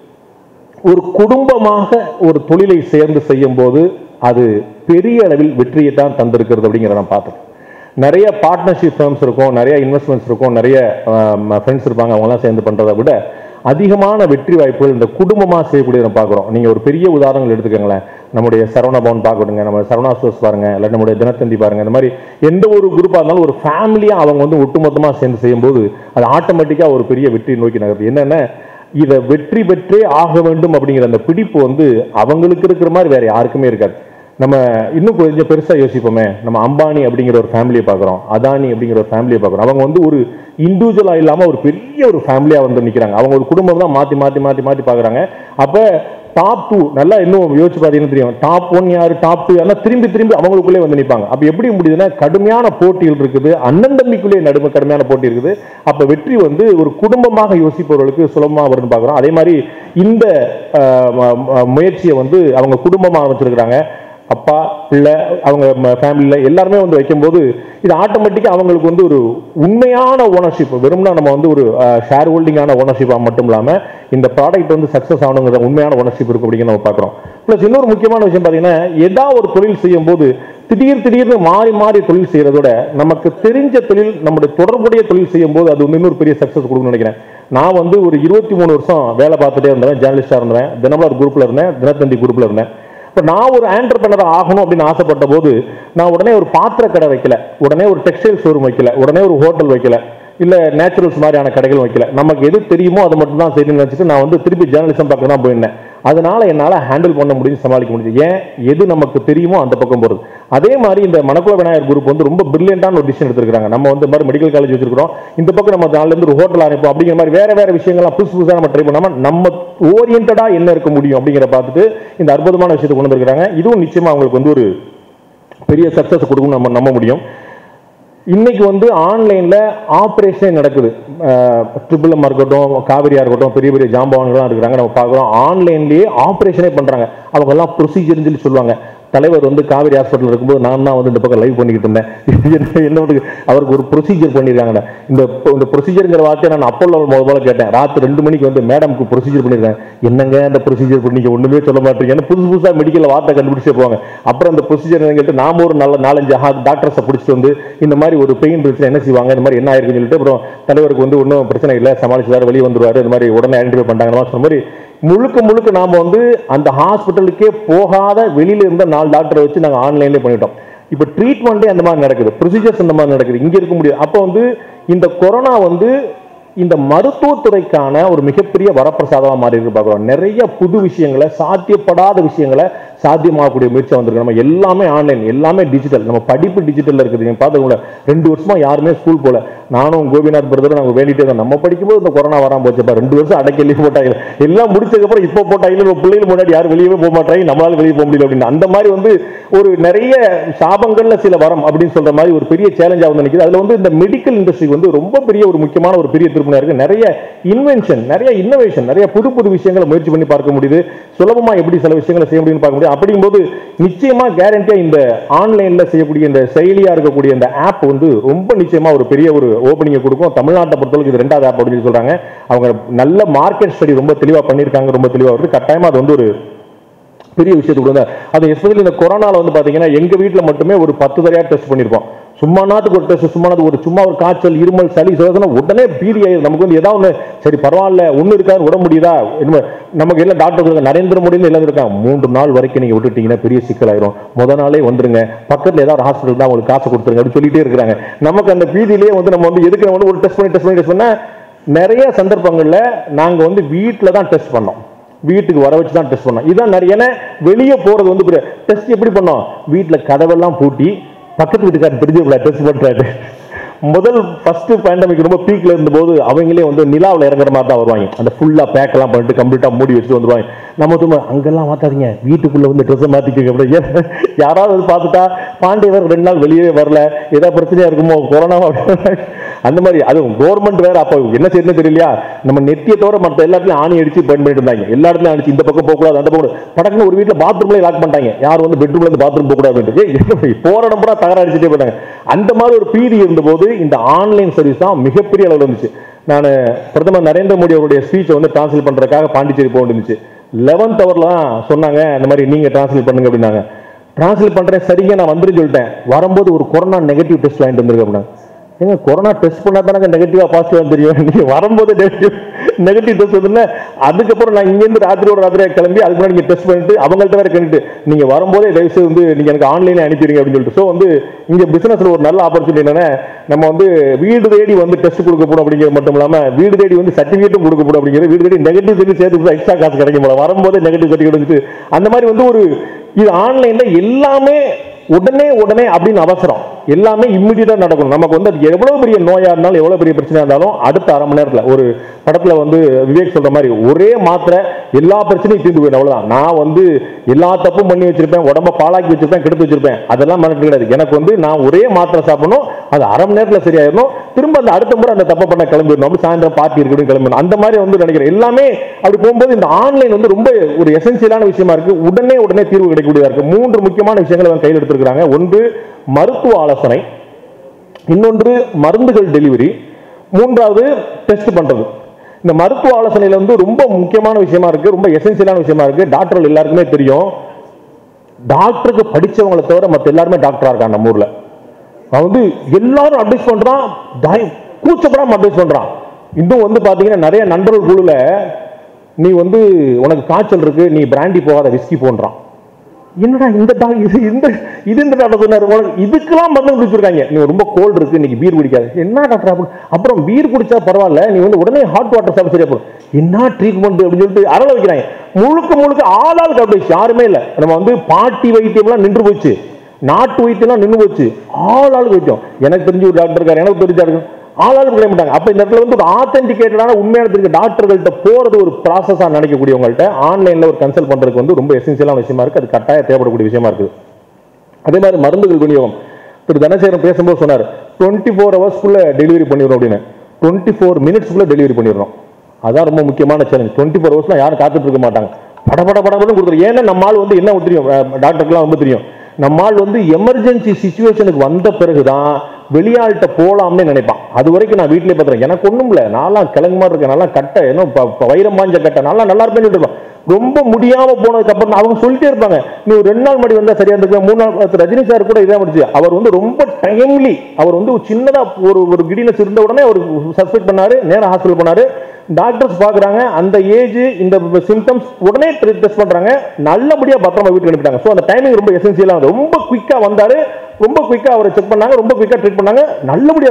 Speaker 3: ஒரு குடும்பமாக ஒரு தொழிலை சேர்ந்து செய்யும் போது அது பெரிய அளவில் வெற்றியை தான் தந்திருக்கிறது அப்படிங்கிறத நான் பார்த்தேன் நிறைய பார்ட்னர்ஷிப் ஃபர்ம்ஸ் இருக்கும் நிறைய இன்வெஸ்ட்மெண்ட்ஸ் இருக்கும் நிறைய ஃப்ரெண்ட்ஸ் இருப்பாங்க அவங்கலாம் சேர்ந்து பண்றதை விட அதிகமான வெற்றி வாய்ப்புகள் இந்த குடும்பமாக செய்யக்கூடியதை பார்க்குறோம் நீங்கள் ஒரு பெரிய உதாரணங்கள் எடுத்துக்கோங்களேன் நம்முடைய சரவண பவன் பார்க்கட்டுங்க நம்ம சரவணா ஸ்டோர்ஸ் பாருங்க இல்லை நம்முடைய தினத்தந்தி பாருங்க இந்த மாதிரி எந்த ஒரு குரூப்பாக இருந்தாலும் ஒரு ஃபேமிலியாக அவங்க வந்து ஒட்டுமொத்தமாக சேர்ந்து செய்யும்போது அது ஆட்டோமேட்டிக்காக ஒரு பெரிய வெற்றி நோக்கி நகருது என்னென்ன இதை வெற்றி பெற்றே ஆக வேண்டும் அப்படிங்கிற அந்த பிடிப்பு வந்து அவங்களுக்கு இருக்கிற மாதிரி வேற யாருக்குமே இருக்காது நம்ம இன்னும் கொஞ்சம் பெருசா யோசிப்போமே நம்ம அம்பானி அப்படிங்கிற ஒரு ஃபேமிலியை பார்க்குறோம் அதானி அப்படிங்கிற ஒரு ஃபேமிலியை பார்க்குறோம் அவங்க வந்து ஒரு இண்டிவிஜுவலா இல்லாம ஒரு பெரிய ஒரு ஃபேமிலியா வந்து நிக்கிறாங்க அவங்க ஒரு குடும்பம் தான் மாத்தி மாத்தி மாத்தி மாத்தி பார்க்குறாங்க அப்ப டாப் டூ நல்லா இன்னும் யோசிச்சு பார்த்தீங்கன்னா தெரியும் டாப் ஒன் யாரு டாப் டூ யாருன்னா திரும்பி திரும்பி அவங்களுக்குள்ளே வந்து நிற்பாங்க அப்போ எப்படி முடியுதுன்னா கடுமையான போட்டிகள் இருக்குது அண்ணன் தம்பிக்குள்ளே நடுமை கடுமையான போட்டி இருக்குது அப்போ வெற்றி வந்து ஒரு குடும்பமாக யோசிப்பவர்களுக்கு சுலபமாக வரும்னு பார்க்குறோம் அதே மாதிரி இந்த அஹ், ம- ம- முயற்சியை வந்து அவங்க குடும்பமாக ஆரம்பிச்சிருக்கிறாங்க அப்பா பிள்ளை அவங்க ஃபேமிலியில் எல்லாருமே வந்து வைக்கும்போது இது ஆட்டோமேட்டிக்காக அவங்களுக்கு வந்து ஒரு உண்மையான ஓனர்ஷிப் வெறும்னா நம்ம வந்து ஒரு ஷேர் ஹோல்டிங்கான ஓனர்ஷிப்பாக மட்டும் இல்லாமல் இந்த ப்ராடக்ட் வந்து சக்ஸஸ் ஆகணுங்கிற உண்மையான ஓனர்ஷிப் இருக்கும் அப்படின்னு நம்ம பார்க்குறோம் ப்ளஸ் இன்னொரு முக்கியமான விஷயம் பார்த்தீங்கன்னா ஏதா ஒரு தொழில் செய்யும் போது திடீர் திடீர்னு மாறி மாறி தொழில் செய்யறதோட நமக்கு தெரிஞ்ச தொழில் நம்முடைய தொடர்புடைய தொழில் செய்யும் போது அது வந்து இன்னொரு பெரிய சக்ஸஸ் கொடுக்கும்னு நினைக்கிறேன் நான் வந்து ஒரு இருபத்தி மூணு வருஷம் வேலை பார்த்துட்டே இருந்தேன் ஜேர்னலிஸ்டாக இருந்தேன் தினமலர் குரூப்பில் இருந்தேன் தினத்தந்தி குரூப்பில் இருந்தேன் இப்போ நான் ஒரு ஆண்டர்பனர் ஆகணும் அப்படின்னு ஆசைப்பட்ட போது நான் உடனே ஒரு பாத்திர கடை வைக்கல உடனே ஒரு டெக்ஸ்டைல் ஷோரூம் வைக்கல உடனே ஒரு ஹோட்டல் வைக்கல இல்ல நேச்சுரல்ஸ் மாதிரியான கடைகள் வைக்கல நமக்கு எது தெரியுமோ அதை மட்டும் தான் செய்யணும்னு நினைச்சிட்டு நான் வந்து திருப்பி ஜேர்னலிசம் பக்கம் தான் போயிருந்தேன் அதனால என்னால ஹேண்டில் பண்ண முடியும் சமாளிக்க முடியுது ஏன் எது நமக்கு தெரியுமோ அந்த பக்கம் போறது அதே மாதிரி இந்த மணக்குள விநாயகர் குரூப் வந்து ரொம்ப பிரில்லியண்டான ஒரு டிசிஷன் எடுத்திருக்காங்க நம்ம வந்து இந்த மாதிரி மெடிக்கல் காலேஜ் வச்சிருக்கிறோம் இந்த பக்கம் நம்ம நாளில இருந்து ஒரு ஹோட்டல் ஆரம்பிப்போம் அப்படிங்கிற மாதிரி வேற வேற விஷயங்கள்லாம் புதுசு புதுசாக நம்ம ட்ரை பண்ணாம நம்ம ஓரியன்டா என்ன இருக்க முடியும் அப்படிங்கிற பார்த்துட்டு இந்த அற்புதமான விஷயத்தை கொண்டு வந்திருக்காங்க இதுவும் நிச்சயமா அவங்களுக்கு வந்து ஒரு பெரிய சக்சஸ் கொடுக்கும் நம்ம நம்ப முடியும் இன்னைக்கு வந்து ஆன்லைன்ல ஆப்ரேஷனே நடக்குது ட்ரிபிள் எம் இருக்கட்டும் காவிரியா இருக்கட்டும் பெரிய பெரிய ஜாம்பவான்கள்லாம் இருக்கிறாங்க நம்ம பார்க்குறோம் ஆன்லைன்லயே ஆப்ரேஷனே பண்றாங்க அவங்க எல்லாம் ப்ரொசீஜர்னு சொல்லி சொல்லுவாங்க தலைவர் வந்து காவிரி ஹாஸ்பிட்டல் இருக்கும்போது நான் தான் வந்து இந்த பக்கம் லைவ் பண்ணிக்கிட்டு இருந்தேன் என்ன என்ன பண்ணுது? அவருக்கு ஒரு ப்ரொசீஜர் பண்ணியிருக்காங்க இந்த இந்த ப்ரொசீஜருங்கிற வார்த்தையை நான் அப்போல முதல் முதல்ல கேட்டேன் ராத்திரி ரெண்டு மணிக்கு வந்து மேடம்க்கு ப்ரொசீஜர் பண்ணியிருக்கேன் என்னங்க அந்த ப்ரொசீஜர் பண்ணி ஒண்ணுமே சொல்ல மாட்டீங்க ஏன்னா புதுசு புதுசாக மெடிக்கல் வார்த்தை கண்டுபிடிச்சே போவாங்க அப்புறம் அந்த ப்ரொசீஜர் கேட்டு நாம ஒரு நல்ல நாலஞ்சு டாக்டர்ஸை பிடிச்சிட்டு வந்து இந்த மாதிரி ஒரு பெயின் பிரச்சனை என்ன செய்வாங்க இந்த மாதிரி என்ன ஆயிருக்குன்னு சொல்லிட்டு அப்புறம் தலைவருக்கு வந்து ஒன்றும் பிரச்சனை இல்லை சமாளிச்சுவாரு வெளியே வந்துருவாரு இந்த மாதிரி உடனே ஐடென்டிஃபை பண்ணிட்டாங்க சொன்ன மாதிரி முழுக்க முழுக்க நாம வந்து அந்த ஹாஸ்பிட்டலுக்கே போகாத வெளியில இருந்த நாலு டாக்டரை வச்சு நாங்கள் ஆன்லைன்லேயே பண்ணிட்டோம் இப்போ ட்ரீட்மெண்ட்டே அந்த மாதிரி நடக்குது ப்ரொசீஜர்ஸ் அந்த மாதிரி நடக்குது இங்கே இருக்க முடியாது அப்போ வந்து இந்த கொரோனா வந்து இந்த மருத்துவத்துறைக்கான ஒரு மிகப்பெரிய வரப்பிரசாதமாக மாறி இருக்கு பார்க்குறோம் நிறைய புது விஷயங்களை சாத்தியப்படாத விஷயங்களை சாத்தியமாகக்கூடிய முயற்சி வந்திருக்கு நம்ம எல்லாமே ஆன்லைன் எல்லாமே டிஜிட்டல் நம்ம படிப்பு டிஜிட்டலில் இருக்குது நீங்கள் பார்த்துக்கோங்க ரெண்டு வருஷமா யாருமே ஸ்கூல் போல நானும் கோபிநாத் பிரதரும் நாங்கள் வேண்டிட்டே தான் நம்ம படிக்கும்போது இந்த கொரோனா வராம போச்சுப்பா ரெண்டு வருஷம் அடக்கி லீவ் போட்டாங்க எல்லாம் முடிச்சதுக்கப்புறம் இப்போ போட்டாங்க நம்ம பிள்ளைகள் முன்னாடி யாரும் வெளியவே போக மாட்டாங்க நம்மளால வெளியே போக முடியல அப்படின்னு அந்த மாதிரி வந்து ஒரு நிறைய சாபங்கள்ல சில வரம் அப்படின்னு சொல்ற மாதிரி ஒரு பெரிய சேலஞ்சாக வந்து நிற்குது அதுல வந்து இந்த மெடிக்கல் இண்டஸ்ட்ரி வந்து ரொம்ப பெரிய ஒரு முக்கியமான ஒரு பெரிய திருப்பணியா இருக்கு நிறைய இன்வென்ஷன் நிறைய இன்னோவேஷன் நிறைய புது புது விஷயங்களை முயற்சி பண்ணி பார்க்க முடியுது சுலபமா எப்படி சில விஷயங்களை செய்ய முடியும்னு பார்க்க முடியும் அப்படிங்கும்போது நிச்சயமா கேரண்டியா இந்த ஆன்லைன்ல செய்யக்கூடிய இந்த செயலியா இருக்கக்கூடிய இந்த ஆப் வந்து ரொம்ப நிச்சயமா ஒரு பெரிய ஒரு ஓப்பனிங்கை கொடுக்கும் தமிழ்நாட்டை பொறுத்தளவுக்கு இது ரெண்டாவது ஆப் அப்படின்னு சொல்லி சொல்றாங்க அவங்க நல்ல மார்க்கெட் ஸ்டடி ரொம்ப தெளிவா பண்ணியிருக்காங்க ரொம்ப தெளிவா வருது கட்டாயமா அது வந்து ஒரு பெரிய விஷயத்துக்கு வந்து அது எஸ்பெஷலி இந்த கொரோனால வந்து பாத்தீங்கன்னா எங்க வீட்டில் மட்டுமே ஒரு பத்து தடையா டெஸ்ட் பண்ணியிருப்போம் சும்மா நாட்டுக்கு ஒரு டெஸ்ட் சும்மா நாட்டுக்கு ஒரு சும்மா ஒரு காய்ச்சல் இருமல் சளி சோதனை உடனே பீதி ஆயிடும் நமக்கு வந்து ஏதாவது ஒண்ணு சரி பரவாயில்ல ஒண்ணு இருக்காது விட முடியுதா என்ன நமக்கு எல்லாம் டாக்டர் இருக்காங்க நரேந்திர மோடியில் எல்லாம் இருக்காங்க மூன்று நாள் வரைக்கும் நீங்க விட்டுட்டீங்கன்னா பெரிய சிக்கலாயிரும் முத நாளே வந்துருங்க பக்கத்துல ஏதாவது ஹாஸ்பிட்டல் தான் உங்களுக்கு காசு கொடுத்துருங்க அப்படின்னு சொல்லிட்டே இருக்கிறாங்க நமக்கு அந்த பீதியிலேயே வந்து நம்ம வந்து எதுக்கு நம்ம வந்து ஒரு டெஸ்ட் பண்ணி டெஸ்ட் பண்ணி டெஸ்ட் பண்ணா நிறைய சந்தர்ப்பங்கள்ல நாங்க வந்து வீட்டில் தான் டெஸ்ட் பண்ணோம் வீட்டுக்கு வர வச்சு தான் டெஸ்ட் பண்ணோம் இதான் நிறைய ஏன்னா வெளியே போறது வந்து டெஸ்ட் எப்படி பண்ணோம் வீட்டில் கதவெல்லாம் பூட்டி பக்கத்து வீட்டுக்காரர் தெரிஞ்சவங்கள டெஸ்ட் பண்றாரு முதல் ஃபர்ஸ்ட் பேண்டமிக் ரொம்ப பீக்ல இருந்தபோது அவங்களே வந்து நிலாவில் இறங்குற மாதிரி தான் வருவாங்க அந்த ஃபுல்லா பேக் எல்லாம் பண்ணிட்டு கம்ப்ளீட்டா மூடி வச்சுட்டு வந்துருவாங்க நம்ம திரும்ப அங்கெல்லாம் மாத்தாதீங்க வீட்டுக்குள்ள வந்து ட்ரெஸ் மாத்திக்கோங்க அப்படி ஏன் யாராவது வந்து பார்த்துட்டா பாண்டியவர் ரெண்டு நாள் வெளியே வரல ஏதாவது பிரச்சனையா இருக்குமோ கொரோனா அந்த மாதிரி அதுவும் கவர்மெண்ட் வேற அப்போ என்ன செய்யணும்னு தெரியலையா நம்ம நெத்தியை தவிர மற்ற எல்லாத்துலயும் ஆணி அடிச்சு பயன் பண்ணிட்டு இருந்தாங்க எல்லா இடத்துலயும் அடிச்சு இந்த பக்கம் போகக்கூடாது அந்த பக்கம் போகக்கூடாது. படக்குன்னு ஒரு வீட்டுல பாத்ரூம்ல லாக் பண்ணிட்டாங்க யார் வந்து பெட்ரூம்ல இருந்து பாத்ரூம் போகக்கூடாது அப்படின்ட்டு ஏய், என்ன போற நம்பரா தகராறு அடிச்சுட்டே போயிட்டாங்க அந்த மாதிரி ஒரு பீதி இருந்தபோது இந்த ஆன்லைன் சர்வீஸ் தான் மிகப்பெரிய அளவில் இருந்துச்சு நான் பிரதமர் நரேந்திர மோடி அவருடைய ஸ்பீச்சை வந்து டிரான்ஸ்லேட் பண்றதுக்காக பாண்டிச்சேரி போக இருந்துச்சு லெவன்த் ஹவர்ல தான் சொன்னாங்க இந்த மாதிரி நீங்க டிரான்ஸ்லேட் பண்ணுங்க அப்படின்னாங்க டிரான்ஸ்லேட் பண்றேன் சரிங்க நான் வந்துருன்னு சொல்லிட்டேன் வரும்போது ஒரு கொரோனா நெகட்டிவ் டெஸ்ட் வாங்கிட்டு வந்திருக்கேன் அப்படின்னா ஏங்க கொரோனா டெஸ்ட் பண்ணா தானே நெகட்டிவா பாசிட்டிவா தெரியும் நீங்க வரும்போது நெகட்டிவ் நெகட்டிவ் டெஸ்ட் வந்து அதுக்கப்புறம் நான் இங்கேருந்து ராத்திரியோட ராத்திரியா கிளம்பி அதுக்கு முன்னாடி நீங்க டெஸ்ட் பண்ணிட்டு அவங்கள்ட்ட வேற கேட்டுட்டு நீங்க வரும்போதே தயவு செய்து வந்து நீங்க எனக்கு ஆன்லைன்ல அனுப்பிடுங்க அப்படின்னு சொல்லிட்டு ஸோ வந்து இங்க பிசினஸ்ல ஒரு நல்ல ஆப்பர்ச்சுனிட்டி என்னன்னா நம்ம வந்து வீடு தேடி வந்து டெஸ்ட் கொடுக்க போடும் அப்படிங்கிறது மட்டும் இல்லாம வீடு தேடி வந்து சர்டிஃபிகேட்டும் கொடுக்க போடும் அப்படிங்கிறது வீடு தேடி நெகட்டிவ் சொல்லி சேர்த்து எக்ஸ்ட்ரா காசு கிடைக்கும் போல வரும்போதே நெகட்டிவ் சர்டிஃபிகேட் வந்துட்டு அந்த மாதிரி வந்து ஒரு இது ஆன்லைன்ல எல்லாமே உடனே உடனே அப்படின்னு அவசரம் எல்லாமே இம்மிடியட்டா நடக்கணும் நமக்கு வந்து அது எவ்வளவு பெரிய நோயா இருந்தாலும் எவ்வளவு பெரிய பிரச்சனையா இருந்தாலும் அடுத்த அரை மணி நேரத்துல ஒரு படத்துல வந்து விவேக் சொல்ற மாதிரி ஒரே மாத்திரை எல்லா பிரச்சனையும் தீர்ந்து போயிடும் அவ்வளவுதான் நான் வந்து எல்லா தப்பும் பண்ணி வச்சிருப்பேன் உடம்ப பாலாக்கி வச்சிருப்பேன் கெடுத்து வச்சிருப்பேன் அதெல்லாம் மனட்டு கிடையாது எனக்கு வந்து நான் ஒரே மாத்திரை சாப்பிடணும் அது அரை மணி நேரத்துல சரியாயிடணும் திரும்ப அந்த அடுத்த முறை அந்த தப்பை பண்ண கிளம்பிடணும் அப்படி சாயந்தரம் பார்ட்டி இருக்கணும் கிளம்பணும் அந்த மாதிரி வந்து நினைக்கிறேன் எல்லாமே அப்படி போகும்போது இந்த ஆன்லைன் வந்து ரொம்ப ஒரு எசென்சியலான விஷயமா இருக்கு உடனே உடனே தீர்வு கிடைக்கக்கூடியதா இருக்கு மூன்று முக்கியமான விஷயங்களை அவங்க கையில் எடுத்திருக்கிறாங்க ஒன்று மருத்துவ ஆலோசனை இன்னொன்று மருந்துகள் டெலிவரி மூன்றாவது டெஸ்ட் பண்றது இந்த மருத்துவ ஆலோசனையில வந்து ரொம்ப முக்கியமான விஷயமா இருக்கு ரொம்ப எசென்சியலான விஷயமா இருக்கு டாக்டர்கள் எல்லாருக்குமே தெரியும் டாக்டருக்கு படிச்சவங்களை தவிர மற்ற எல்லாருமே டாக்டரா இருக்காங்க நம்ம ஊர்ல அவன் வந்து எல்லாரும் அட்வைஸ் பண்றான் தய- கூச்சப்படாம அட்வைஸ் பண்றான் இன்னும் வந்து பாத்தீங்கன்னா நிறைய நண்பர்கள் குழுல நீ வந்து உனக்கு காய்ச்சல் இருக்கு நீ பிராண்டி போகாத விஸ்கி போன்றான் என்னடா இந்த டா இது இந்த இது இந்த டாக்டர் சொன்னாரு உனக்கு இதுக்கெல்லாம் மருந்து குடிச்சிருக்காங்க நீ ரொம்ப கோல்டு இருக்கு இன்னைக்கு பீர் குடிக்காது என்ன டாக்டர் அப்படி அப்புறம் பீர் குடிச்சா பரவாயில்ல நீ வந்து உடனே ஹாட் வாட்டர் சாப்பிட சரியா போடும் என்ன ட்ரீட்மெண்ட் அப்படின்னு சொல்லிட்டு அரள வைக்கிறாங்க முழுக்க முழுக்க ஆளாளுக்கு அட்வைஸ் யாருமே இல்லை நம்ம வந்து பாட்டி வைத்தியம்லாம் நின்று போச்சு நாட்டு வைத்தியம்லாம் நின்று போச்சு ஆள் ஆளுக்கு வைத்தியம் எனக்கு தெரிஞ்ச ஒரு டாக்டர் இருக்காரு எனக்கு தெரிஞ்ச டாக்டர் ஆள் ஆளுக்கு விளைய மாட்டாங்க அப்ப இந்த இடத்துல வந்து ஒரு ஆத்தென்டிகேட்டடான உண்மையான தெரிஞ்ச டாக்டர்கள்ட்ட போறது ஒரு ப்ராசஸா நினைக்கக்கூடியவங்கள்ட்ட ஆன்லைன்ல ஒரு கன்சல்ட் பண்றதுக்கு வந்து ரொம்ப எசென்சியலான விஷயமா இருக்கு அது கட்டாய தேவைப்படக்கூடிய விஷயமா இருக்குது அதே மாதிரி மருந்துகள் விநியோகம் திரு தனசேகரன் பேசும்போது சொன்னார் டுவெண்ட்டி ஃபோர் ஹவர்ஸ்க்குள்ள டெலிவரி பண்ணிடுறோம் அப்படின்னு டுவெண்ட்டி ஃபோர் மினிட்ஸ்க்குள்ள டெலிவரி பண்ணிடுறோம் அதான் ரொம்ப முக்கியமான சேலஞ்ச் டுவெண்ட்டி ஃபோர் ஹவர்ஸ்லாம் யாரும் காத்துட்டு இருக்க மாட்டாங்க பட பட படப்படன்னு கொடுத்துரும் ஏன்னா நம்ம ஆள் வந்து என்ன தெரியும் டாக்டருக்குலாம் ரொம்ப தெரியும் நம்ம ஆள் வந்து எமர்ஜென்சி சுச்சுவேஷனுக்கு வந்த பிறகுதான் வெளியாள்கிட்ட போலாம்னு நினைப்பான் அது வரைக்கும் நான் வீட்டிலே பார்த்துறேன் எனக்கு ஒண்ணும் இல்லை நான்லாம் கிழங்கு மாதிரி இருக்கேன் நல்லா கட்டை ஏன்னா ப- ப- வைரம் பாஞ்ச கட்டை நல்லா நல்லா இருப்பேன்னு சொல்லிட்டு இருப்பான். ரொம்ப முடியாம போனதுக்கு அப்புறம் அவங்க சொல்லிட்டே இருப்பாங்க நீ ஒரு ரெண்டு நாள் முன்னாடி வந்தா சரியா இருந்திருக்கும் மூணு நாள் திரு ரஜினி சார் கூட இதே முடிச்சு அவர் வந்து ரொம்ப டைம்லி அவர் வந்து ஒரு சின்னதா ஒரு ஒரு கிடினஸ் இருந்த உடனே அவர் சஸ்பெக்ட் பண்ணாரு நேரா ஹாஸ்பிட்டல் போனாரு டாக்டர்ஸ் பாக்குறாங்க அந்த ஏஜ் இந்த சிம்டம்ஸ் உடனே டெஸ்ட் பண்றாங்க நல்லபடியா பத்திரமா வீட்டுக்கு அனுப்பிட்டாங்க ஸோ அந்த டைமிங் ரொம்ப எசென்சியலா ரொம்ப குயிக்கா வந்தாரு ரொம்ப குயிக்கா அவரை செக் பண்ணாங்க ரொம்ப குயிக்கா ட்ரீட் பண்ணாங்க நல்லபடியா போயிடுச்சு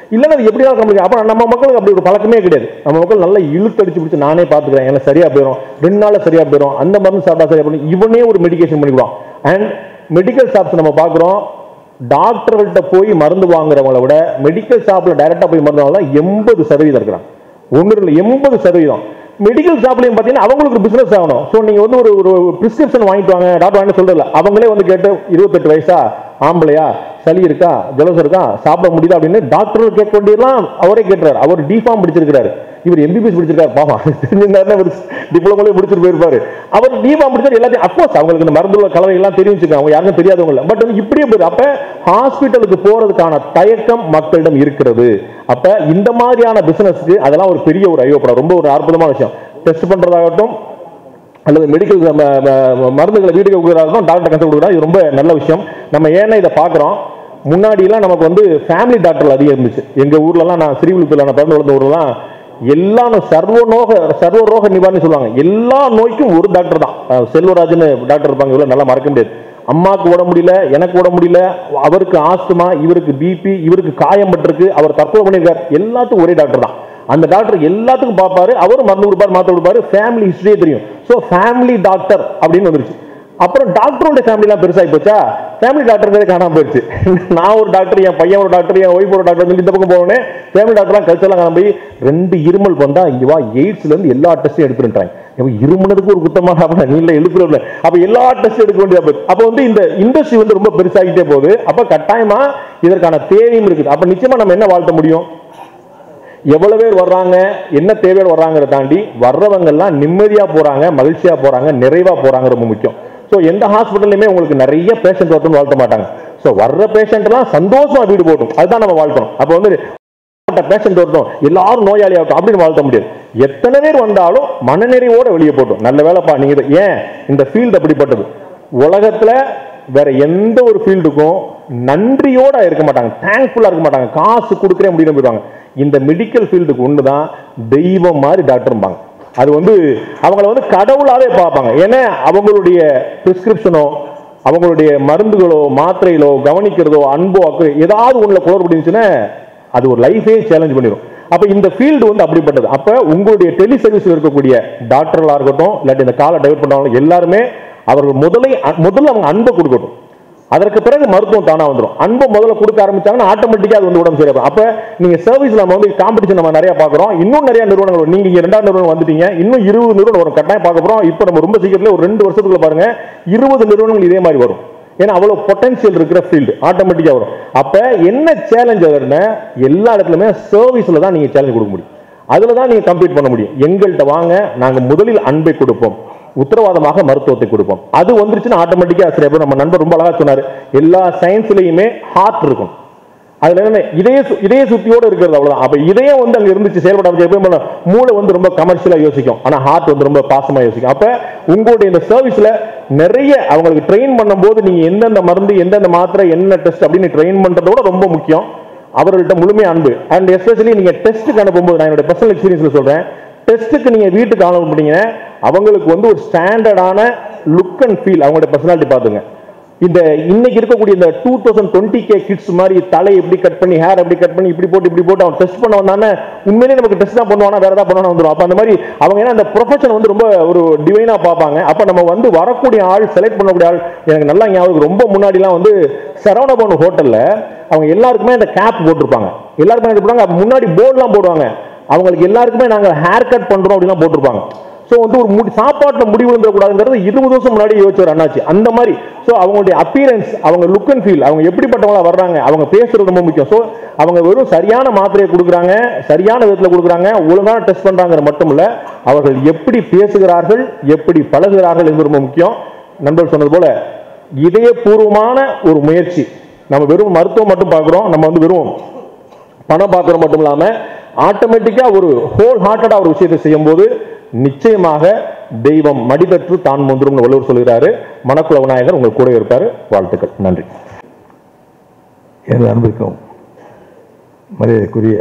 Speaker 3: இல்லைன்னா அது எப்படி இருக்க முடியும் அப்போ நம்ம மக்களுக்கு அப்படி ஒரு பழக்கமே கிடையாது நம்ம மக்கள் நல்லா இழுத்தடிச்சு பிடிச்சி நானே பார்த்துக்கிறேன் எனக்கு சரியா போயிடும் ரெண்டு நாள்ல சரியா போயிடும் அந்த மருந்து சாப்பிட்டா சரியா போயிடும் இவனே ஒரு மெடிகேஷன் பண்ணிக்குவான் அண்ட் மெடிக்கல் ஷாப்ஸ் நம்ம பார்க்குறோம் டாக்டர்கள்ட்ட போய் மருந்து வாங்குறவங்கள விட மெடிக்கல் ஷாப்ல டைரக்டா போய் மருந்து வாங்கலாம் எண்பது சதவீதம் இருக்கிறாங்க ஒன்று இல்லை எண்பது சதவீதம் மெடிக்கல் ஷாப்லையும் பார்த்தீங்கன்னா அவங்களுக்கு பிசினஸ் ஆகணும் ஸோ நீங்கள் வந்து ஒரு ஒரு பிரிஸ்கிரிப்ஷன் வாங்கிட்டு வாங்க டாக்டர் வாங்க சொல்றதில்ல அவங்களே வந்து கேட்டு இருபத்தெட்டு வயசா ஆம்பளையா சளி இருக்கா ஜலசம் இருக்கா சாப்பிட முடியுதா அப்படின்னு டாக்டர் கேட்க வேண்டியதெல்லாம் அவரே கேட்டுறாரு அவர் டிஃபார்ம் படிச்சிருக்கிறாரு இவர் எம்பிபிஎஸ் படிச்சிருக்காரு பாவம் தெரிஞ்சிருந்தாருன்னா இவர் டிப்ளமோலே முடிச்சுட்டு போயிருப்பாரு அவர் டிஃபார்ம் படிச்சாரு எல்லாத்தையும் அப்கோர்ஸ் அவங்களுக்கு இந்த மருந்துள்ள கலவை எல்லாம் தெரியும் வச்சுக்கோங்க அவங்க யாருக்கும் தெரியாதவங்க இல்லை பட் வந்து இப்படியே போயிரு அப்ப ஹாஸ்பிட்டலுக்கு போறதுக்கான தயக்கம் மக்களிடம் இருக்கிறது அப்ப இந்த மாதிரியான பிசினஸ்க்கு அதெல்லாம் ஒரு பெரிய ஒரு ஐயோப்படம் ரொம்ப ஒரு அற்புதமான விஷயம் டெஸ்ட் பண்றதாகட்டும் அல்லது மெடிக்கல் மருந்துகளை வீட்டுக்கு கொடுக்குறாருக்கும் டாக்டர் கன்சல்ட் கொடுக்குறா இது ரொம்ப நல்ல விஷயம் நம்ம ஏன்னா இதை பார்க்குறோம் முன்னாடிலாம் நமக்கு வந்து ஃபேமிலி டாக்டர் அதிகம் இருந்துச்சு எங்கள் ஊர்லலாம் நான் ஸ்ரீவிழுத்தில் நான் பிறந்து வளர்ந்த ஊர்லாம் எல்லா நோ- சர்வநோக சர்வரோக நிவாரணி சொல்லுவாங்க எல்லா நோய்க்கும் ஒரு டாக்டர் தான் அஹ் செல்வராஜ்னு டாக்டர் இருப்பாங்க இவ்வளோ நல்லா மறக்க முடியாது அம்மாவுக்கு உட முடியல எனக்கு உட முடியல அவருக்கு ஆஸ்துமா இவருக்கு பிபி இவருக்கு காயம் பட்டிருக்கு அவர் தற்கொலை பண்ணியிருக்கார் எல்லாத்துக்கும் ஒரே டாக்டர் தான் அந்த டாக்டர் எல்லாத்துக்கும் பார்ப்பாரு அவரும் மருந்து கொடுப்பாரு மாத்திரை கொடுப்பாரு ஃபேமிலி ஹிஸ்டரியே தெரியும் ஸோ ஃபேமிலி டாக்டர் அப்படின்னு வந்துருச்சு அப்புறம் டாக்டரோட ஃபேமிலிலாம் பெருசாகி போச்சா ஃபேமிலி டாக்டர் காணாம போயிடுச்சு நான் ஒரு டாக்டர் என் பையன் ஒரு டாக்டர் என் ஒய்ஃப் ஒரு டாக்டர் சொல்லி இந்த பக்கம் போனேன் ஃபேமிலி டாக்டர்லாம் கல்ச்சர்லாம் காணாம போய் ரெண்டு இருமல் வந்தா இங்க வா எய்ட்ஸ்ல இருந்து எல்லா டெஸ்ட்டும் எடுத்துட்டாங்க அப்ப இருமுனதுக்கு ஒரு குத்தமாக அப்ப நீ இல்ல எழுப்புறல அப்ப எல்லா டெஸ்ட் எடுக்க வேண்டியது அப்ப அப்ப வந்து இந்த இண்டஸ்ட்ரி வந்து ரொம்ப பெருசாகிட்டே போகுது அப்ப கட்டாயமா இதற்கான தேவையும் இருக்குது அப்ப நிச்சயமா நம்ம என்ன வாழ்த்த முடியும் எவ்வளவு பேர் வர்றாங்க என்ன தேவையோட வர்றாங்கிறத தாண்டி வர்றவங்க எல்லாம் நிம்மதியா போறாங்க மகிழ்ச்சியா போறாங்க நிறைவா போறாங்க ரொம்ப முக்கியம் ஸோ எந்த ஹாஸ்பிட்டல்லையுமே உங்களுக்கு நிறைய பேஷண்ட் வரட்டும்னு வாழ்த்த மாட்டாங்க ஸோ வர்ற பேஷண்ட் எல்லாம் சந்தோஷமா வீடு போட்டும் அதுதான் நம்ம வாழ்த்தணும் அப்போ வந்து பேஷண்ட் வரட்டும் எல்லாரும் நோயாளி ஆகட்டும் அப்படின்னு வாழ்த்த முடியாது எத்தனை பேர் வந்தாலும் மனநிறைவோட வெளியே போட்டும் நல்ல வேலைப்பா நீங்க இதை- ஏன் இந்த ஃபீல்டு அப்படிப்பட்டது உலகத்துல வேற எந்த ஒரு ஃபீல்டுக்கும் நன்றியோட இருக்க மாட்டாங்க தேங்க்ஃபுல்லா இருக்க மாட்டாங்க காசு கொடுக்கறே முடியும் போயிடுவாங்க இந்த மெடிக்கல் ஃபீல்டுக்கு ஒன்று தான் தெய்வம் மாதிரி டாக்டர்ம்பாங்க அது வந்து அவங்கள வந்து கடவுளாவே பார்ப்பாங்க ஏன்னா அவங்களுடைய பிரிஸ்கிரிப்ஷனோ அவங்களுடைய மருந்துகளோ மாத்திரைகளோ கவனிக்கிறதோ அன்போ அக்கறை ஏதாவது ஒண்ணுல குளறுபடிச்சுன்னா அது ஒரு லைஃபே சேலஞ்ச் பண்ணிடும் அப்ப இந்த ஃபீல்டு வந்து அப்படிப்பட்டது அப்ப உங்களுடைய டெலி சர்வீஸ்ல இருக்கக்கூடிய டாக்டர்களா இருக்கட்டும் இல்லாட்டி இந்த காலை டைவர்ட் பண்றவங்க எல்லாருமே அவர்கள் முதலை முதல்ல அவங்க அன்பை கொடுக்கட்டும் அதற்கு பிறகு மருத்துவம் தானா வந்துடும் அன்பை முதல்ல கொடுக்க ஆரம்பிச்சாங்கன்னா ஆட்டோமேட்டிக்கா அது வந்து உடம்பு சரியா அப்ப நீங்க சர்வீஸ் நம்ம வந்து காம்படிஷன் நம்ம நிறைய பார்க்குறோம் இன்னும் நிறைய நிறுவனங்கள் வரும். நீங்க இங்க ரெண்டாவது நிறுவனம் வந்துட்டீங்க இன்னும் இருபது நிறுவனம் வரும் கட்டாயம் பார்க்க போறோம் இப்போ நம்ம ரொம்ப சீக்கிரத்துல ஒரு ரெண்டு வருஷத்துக்குள்ள பாருங்க இருபது நிறுவனங்கள் இதே மாதிரி வரும் ஏன்னா அவ்வளவு பொட்டன்ஷியல் இருக்கிற ஃபீல்டு ஆட்டோமேட்டிக்கா வரும் அப்ப என்ன சேலஞ்ச் அதுன்னா எல்லா இடத்துலயுமே சர்வீஸ்ல தான் நீங்க சேலஞ்ச் கொடுக்க முடியும் அதுல தான் நீங்க கம்ப்ளீட் பண்ண முடியும் எங்கள்கிட்ட வாங்க நாங்க முதலில் அன்பை கொடுப்போம் உத்தரவாதமாக மருத்துவத்தை கொடுப்போம் அது வந்துருச்சுன்னா ஆட்டோமேட்டிக்கா சில பேர் நம்ம நண்பர் ரொம்ப அழகா சொன்னாரு எல்லா சயின்ஸ்லயுமே ஹார்ட் இருக்கும் அதுல என்ன இதய சு- இதய சுத்தியோட இருக்கிறது அவ்வளவுதான் அப்ப இதயம் வந்து அங்க இருந்துச்சு செயல்பட ஆரம்பிச்சு எப்பயும் போல மூளை வந்து ரொம்ப கமர்ஷியலா யோசிக்கும் ஆனா ஹார்ட் வந்து ரொம்ப பாசமா யோசிக்கும் அப்ப உங்களுடைய இந்த சர்வீஸ்ல நிறைய அவங்களுக்கு ட்ரெயின் பண்ணும்போது நீங்க எந்தெந்த மருந்து எந்தெந்த மாத்திரை என்ன டெஸ்ட் அப்படின்னு ட்ரெயின் பண்றதோட ரொம்ப முக்கியம் அவர்கள்ட்ட முழுமையா அன்பு அண்ட் எஸ்பெஷலி நீங்க டெஸ்ட்டுக்கு அனுப்பும்போது நான் என்னோட பர்சனல் எக்ஸ்பீரியன்ஸ்ல சொல்றேன் டெஸ்ட்டுக்கு நீங்க வீட்டுக்கு அனுப்புனீங்கன்னா அவங்களுக்கு வந்து ஒரு ஸ்டாண்டர்டான லுக் அண்ட் ஃபீல் அவங்களுடைய பர்சனாலிட்டி பார்த்துங்க இந்த இன்னைக்கு இருக்கக்கூடிய இந்த two thousand twenty K kids மாதிரி தலை எப்படி கட் பண்ணி ஹேர் எப்படி கட் பண்ணி இப்படி போட்டு இப்படி போட்டு அவன் டெஸ்ட் பண்ண வந்தானே உண்மையிலேயே நமக்கு டெஸ்ட் தான் பண்ணுவானா வேற ஏதாவது பண்ணுவானா வந்துடும் அப்ப அந்த மாதிரி அவங்க ஏன்னா அந்த ப்ரொஃபஷன் வந்து ரொம்ப ஒரு டிவைனா பார்ப்பாங்க அப்ப நம்ம வந்து வரக்கூடிய ஆள் செலக்ட் பண்ணக்கூடிய ஆள் எனக்கு நல்லா ஞாபகம் ரொம்ப முன்னாடிலாம் வந்து சரவணபவன் ஹோட்டல்ல அவங்க எல்லாருக்குமே அந்த கேப் போட்டிருப்பாங்க எல்லாருக்குமே என்ன போடுவாங்க முன்னாடி போர்டுலாம் போடுவாங்க அவங்களுக்கு எல்லாருக்குமே நாங்க ஹேர் கட் பண்றோம் அப்படிலாம் போட்டிருப்பாங்க ஸோ வந்து ஒரு முடி சாப்பாட்டில் முடி விழுந்துடக்கூடாதுங்கிறது இருபது வருஷம் முன்னாடி யோசிச்சவர் அண்ணாச்சி அந்த மாதிரி ஸோ அவங்களுடைய அப்பியரன்ஸ் அவங்க லுக் அண்ட் ஃபீல் அவங்க எப்படிப்பட்டவங்களா வர்றாங்க அவங்க பேசுறது ரொம்ப முக்கியம் ஸோ அவங்க வெறும் சரியான மாத்திரையை கொடுக்குறாங்க சரியான விதத்தில் கொடுக்குறாங்க ஒழுங்கான டெஸ்ட் பண்றாங்கிற மட்டும் இல்ல அவர்கள் எப்படி பேசுகிறார்கள் எப்படி பழகுகிறார்கள் என்பது ரொம்ப முக்கியம் நண்பர் சொன்னது போல இதயபூர்வமான ஒரு முயற்சி நம்ம வெறும் மருத்துவம் மட்டும் பார்க்குறோம் நம்ம வந்து வெறும் பணம் பார்க்கறது மட்டும் இல்லாம ஆட்டோமேட்டிக்கா ஒரு ஹோல் ஹார்ட்டடா ஒரு விஷயத்தை செய்யும்போது நிச்சயமாக தெய்வம் மடிதற்று தான் முந்திரும் வள்ளுவர் சொல்கிறாரு மணக்குள விநாயகர் உங்கள் கூட இருப்பாரு வாழ்த்துக்கள் நன்றி
Speaker 4: எனது அன்பிற்கும் மரியாதைக்குரிய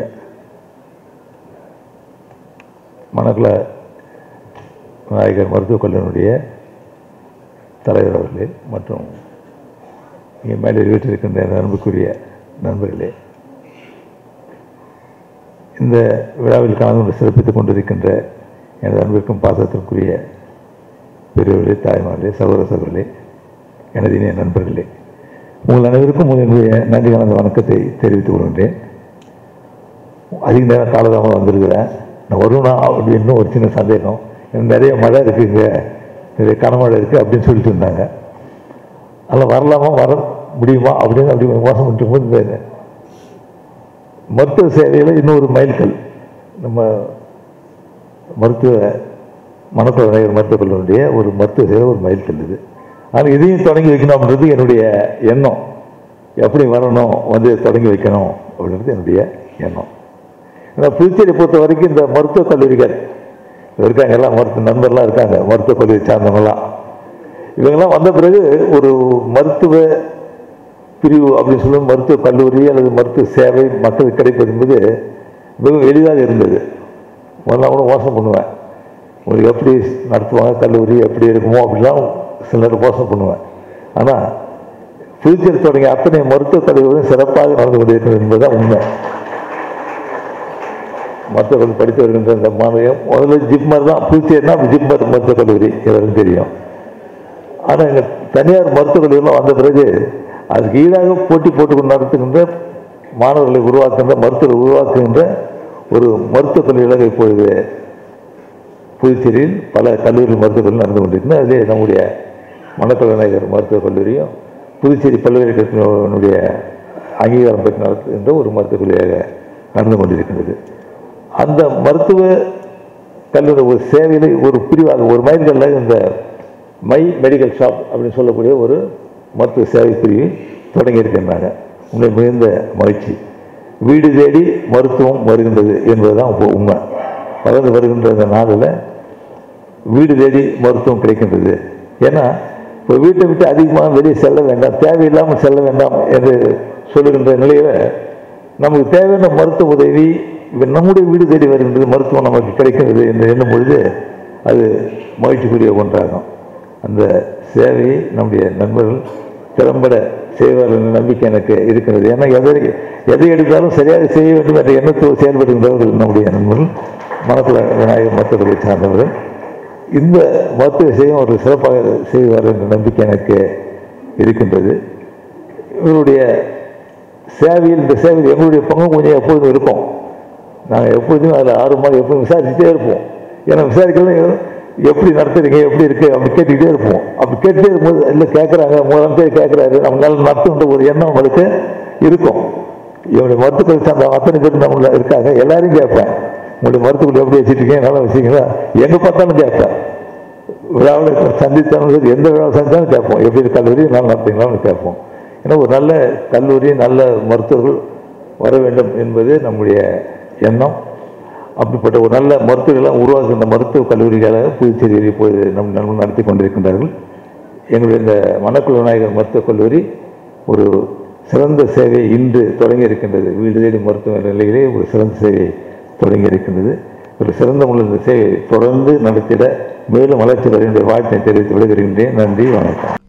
Speaker 4: மணக்குள விநாயகர் மருத்துவக் கல்லூரியினுடைய தலைவர் அவர்களே மற்றும் இங்கே மேலே வீட்டிருக்கின்ற எனது அன்புக்குரிய நண்பர்களே இந்த விழாவில் கலந்து கொண்டு சிறப்பித்துக் கொண்டிருக்கின்ற எனது அன்பிற்கும் பாசத்திற்குரிய பெரியவர்களே தாய்மார்களே சகோதர சகோதரர்களே எனது இனிய நண்பர்களே உங்கள் அனைவருக்கும் என்னுடைய நன்றி கலந்த வணக்கத்தை தெரிவித்துக் கொள்கின்றேன் அதிக நேரம் காலதாமதம் வந்திருக்கிறேன் நான் வருவேனா அப்படின்னு ஒரு சின்ன சந்தேகம் எனக்கு நிறைய மழை இருக்குங்க நிறைய கனமழை இருக்குது அப்படின்னு சொல்லிட்டு இருந்தாங்க அதில் வரலாமா வர முடியுமா அப்படின்னு அப்படி மோசம் பண்ணிட்டு போது இந்த மருத்துவ சேவையில் இன்னொரு மைல்கல் நம்ம மருத்துவ மணக்குள விநாயகர் மருத்துவக் கல்லூரியுடைய ஒரு மருத்துவ சேவை ஒரு மைல்கல் இது ஆனால் இதையும் தொடங்கி வைக்கணும் அப்படின்றது என்னுடைய எண்ணம் எப்படி வரணும் வந்து தொடங்கி வைக்கணும் அப்படின்றது என்னுடைய எண்ணம் ஏன்னா புதுச்சேரி பொறுத்த வரைக்கும் இந்த மருத்துவக் கல்லூரிகள் இருக்காங்க எல்லாம் மருத்துவ நண்பர்லாம் இருக்காங்க மருத்துவக் கல்லூரி சார்ந்தவங்களாம் இவங்கெல்லாம் வந்த பிறகு ஒரு மருத்துவ பிரிவு அப்படின்னு சொல்லும் மருத்துவ கல்லூரி அல்லது மருத்துவ சேவை மக்களுக்கு கிடைப்பது என்பது மிகவும் எளிதாக இருந்தது முதல்ல கூட மோசம் பண்ணுவேன் உங்களுக்கு எப்படி நடத்துவாங்க கல்லூரி எப்படி இருக்குமோ அப்படிலாம் சில நேரம் மோசம் பண்ணுவேன் ஆனால் புதுச்சேரி தொடங்கிய அத்தனை மருத்துவக் கல்லூரிகளும் சிறப்பாக நடந்து கொண்டிருக்கிறது என்பதுதான் உண்மை மருத்துவர்கள் படித்து வருகின்ற இந்த மாணவியம் முதல்ல ஜிப்மர் தான் புதுச்சேரினா ஜிப்மர் மருத்துவக் கல்லூரி எல்லாருக்கும் தெரியும் ஆனால் எங்கள் தனியார் மருத்துவக் கல்லூரிலாம் வந்த பிறகு அதுக்கு ஈடாக போட்டி போட்டுக்கொண்டு நடத்துகின்ற மாணவர்களை உருவாக்குகின்ற மருத்துவர்கள் உருவாக்குகின்ற ஒரு மருத்துவக் கல்லூரிகளாக இப்பொழுது புதுச்சேரியில் பல கல்லூரி மருத்துவக் கல்லூரி நடந்து கொண்டிருக்கிறது அதிலே நம்முடைய மணக்கல் விநாயகர் மருத்துவக் கல்லூரியும் புதுச்சேரி பல்கலைக்கழகத்தினுடைய அங்கீகாரம் பெற்று நடத்துகின்ற ஒரு மருத்துவக் கல்லூரியாக நடந்து கொண்டிருக்கிறது அந்த மருத்துவ கல்லூரி ஒரு சேவையில் ஒரு பிரிவாக ஒரு மைல்களில் இந்த மை மெடிக்கல் ஷாப் அப்படின்னு சொல்லக்கூடிய ஒரு மருத்துவ சேவை பிரிவு தொடங்கி இருக்கின்றாங்க உங்களை மிகுந்த மகிழ்ச்சி வீடு தேடி மருத்துவம் வருகின்றது என்பதுதான் இப்போ உண்மை வளர்ந்து வருகின்ற இந்த நாளில் வீடு தேடி மருத்துவம் கிடைக்கின்றது ஏன்னா இப்போ வீட்டை விட்டு அதிகமாக வெளியே செல்ல வேண்டாம் தேவையில்லாமல் செல்ல வேண்டாம் என்று சொல்லுகின்ற நிலையில் நமக்கு தேவையான மருத்துவ உதவி இப்ப நம்முடைய வீடு தேடி வருகின்றது மருத்துவம் நமக்கு கிடைக்கின்றது என்று எண்ணும் பொழுது அது மகிழ்ச்சிக்குரிய ஒன்றாகும் அந்த சேவையை நம்முடைய நண்பர்கள் திறம்பட செய்வார்கள் என்ற நம்பிக்கை எனக்கு இருக்கிறது ஏன்னா எதை எதை எடுத்தாலும் சரியாக செய்ய வேண்டும் என்ற எண்ணத்தோடு செயல்படுகின்றவர்கள் நம்முடைய நண்பர்கள் மனக்குள விநாயகர் மருத்துவர்களை சார்ந்தவர்கள் இந்த மருத்துவ சேவையும் ஒரு சிறப்பாக செய்வார் என்ற நம்பிக்கை எனக்கு இருக்கின்றது இவருடைய சேவையில் இந்த சேவையில் எங்களுடைய பங்கு கொஞ்சம் எப்பொழுதும் இருக்கும் நாங்கள் எப்பொழுதும் அதில் ஆர்வமாக எப்போதும் விசாரிச்சுட்டே இருப்போம் ஏன்னா விசாரிக்கலாம் எப்படி நடத்துறீங்க எப்படி இருக்குது அப்படி கேட்டுக்கிட்டே இருப்போம் அப்படி கேட்டுட்டே இருக்கும்போது இல்லை கேட்குறாங்க முதலமைச்சர் கேட்குறாரு நம்மளால நடத்துன்ற ஒரு எண்ணம் உங்களுக்கு இருக்கும் இவனுடைய மருத்துவர்கள் சார்ந்த அத்தனை பேர் நம்மள இருக்காங்க எல்லாரையும் கேட்பேன் உங்களுடைய மருத்துவர்கள் எப்படி வச்சுருக்கீங்க நல்லா வச்சுருக்கீங்களா எங்கே பார்த்தாலும் கேட்பேன் விழாவில் சந்தித்தாலும் எந்த விழாவை சந்தித்தாலும் கேட்போம் எப்படி கல்லூரி நல்லா நடத்துங்களான்னு கேட்போம் ஏன்னா ஒரு நல்ல கல்லூரி நல்ல மருத்துவர்கள் வர வேண்டும் என்பது நம்முடைய எண்ணம் அப்படிப்பட்ட ஒரு நல்ல மருத்துவர்களை உருவாக்குகின்ற மருத்துவ கல்லூரிகளை புதுச்சேரியில் இப்போது நம் நண்பர்கள் நடத்தி கொண்டிருக்கின்றார்கள் எங்களுடைய இந்த மணக்குள விநாயகர் மருத்துவக் கல்லூரி ஒரு சிறந்த சேவை இன்று தொடங்கி இருக்கின்றது வீடு தேடி மருத்துவ நிலையிலே ஒரு சிறந்த சேவை தொடங்கி இருக்கின்றது ஒரு சிறந்த முறையில் இந்த சேவை தொடர்ந்து நடத்திட மேலும் வளர்ச்சி வர வேண்டிய வாழ்த்தை தெரிவித்து விடுகின்றேன் நன்றி வணக்கம்